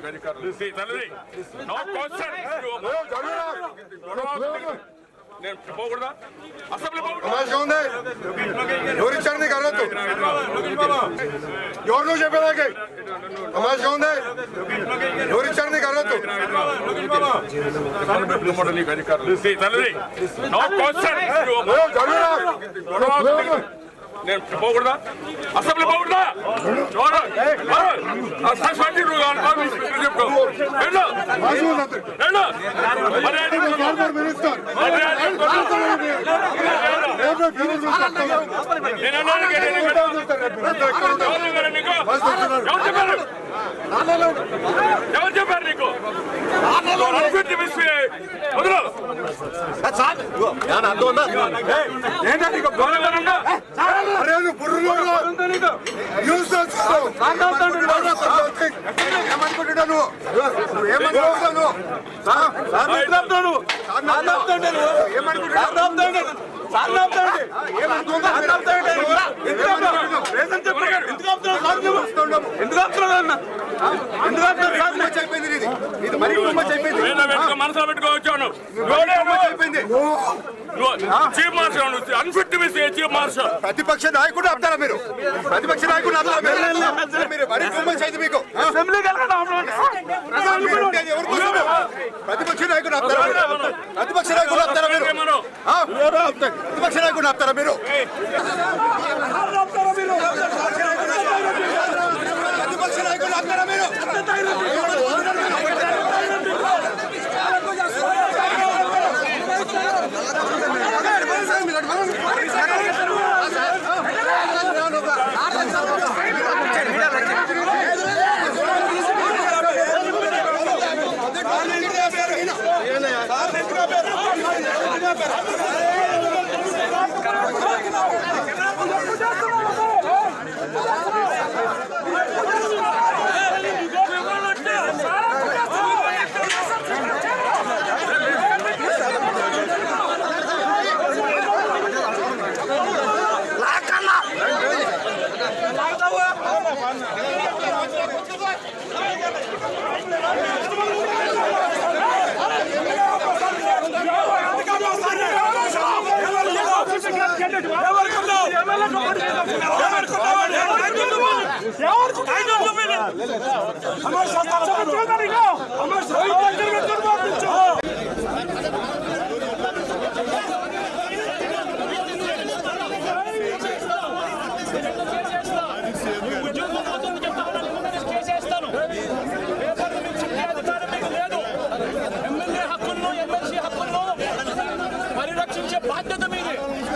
నేను పోకూడదా అసెంబ్లీ పోకూడదా తమాషా ఉంది ఎవరు ఇచ్చారు నీకు అర్హత ఎవరు నువ్వు చెప్పేదానికి తమాషా ఉంది ఎవరు ఇచ్చారు నీకు అర్హత నీకు అధికారులు తల్లి నో క్వశ్చన్ నేను పోకూడదా అసెంబ్లీ పోకూడదా చూడు సస్పెండ్ చెప్పుకో వెళ్ళు వెళ్ళు మర్యాద మినిస్టర్ మర్యాద నేను అన్నాను కదా, నేను అన్నాను. ఎవరు చెప్పారు నీకు? ఎవరు చెప్పారు? ఎవరు చెప్పారు నీకు అన్ఫిట్ మిస్ వదలు గౌరవంగా అరే నువ్వు బుర్రలో యూస్ ఏమనుకుంటున్నా నువ్వు నువ్వు ఏమనుకుంటున్నావు నువ్వు? ఆ? కుటుంబం అయిపోయింది నీది. నీది మరీ కుటుంబం అయిపోయింది. వేద పెట్టుకో మనసులో పెట్టుకోవచ్చాను కుటుంబం అయిపోయింది. Chief marshal unfit miss chief marshal ప్రతిపక్ష నాయకుడు ఆపుతారా మీరు ప్రతిపక్ష నాయకుడు ఆపుతారా మీరు? మీరు మరీ కుటుంబం చేయింది మీకు ఆ? మీరు ఉండేది ఎవరి కోసము? ప్రతిపక్ష నాయకుడు ఆపుతారా మీరు? ప్రతిపక్ష నాయకుడు ఆపుతారా మీరు ఆ? ప్రతిపక్ష నాయకుడు ఆపుతారా మీరు ప్రతిపక్ష నాయకుడు ఆపుతారా మీరు చేసేస్తాను పేపర్లు మీకు చెప్పే అధికారం మీకు లేదు ఎమ్మెల్యే హక్కులను ఎమ్మెల్సీ హక్కులను పరిరక్షించే బాధ్యత మీది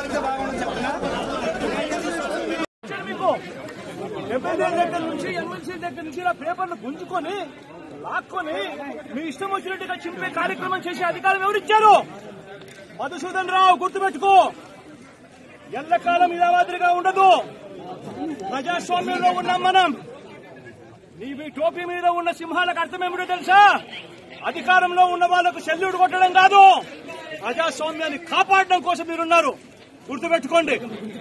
మీకు ఎమ్మెల్యే దగ్గర నుంచి ఎమ్మెల్సీ దగ్గర నుంచి ఇలా పేపర్లు గుంజుకొని లాక్కొని మీ ఇష్టం వచ్చినట్టుగా చింపే కార్యక్రమం చేసే అధికారం ఎవరిచ్చారు మధుసూదన్ రావు గుర్తుపెట్టుకో ఎల్లకాలం ఇలా మాదిరిగా ఉండదు ప్రజాస్వామ్యంలో ఉన్నాం మనం నీ మీ టోపీ మీద ఉన్న సింహాలకు అర్థం ఏమిటో తెలుసా అధికారంలో ఉన్న వాళ్ళకు సెల్యూట్ కొట్టడం కాదు ప్రజాస్వామ్యాన్ని కాపాడడం కోసం మీరున్నారు గుర్తుపెట్టుకోండి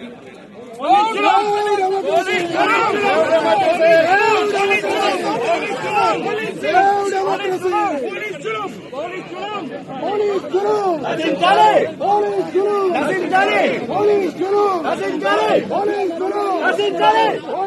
నశించాలి నశించాలి నశించాలి నశించాలి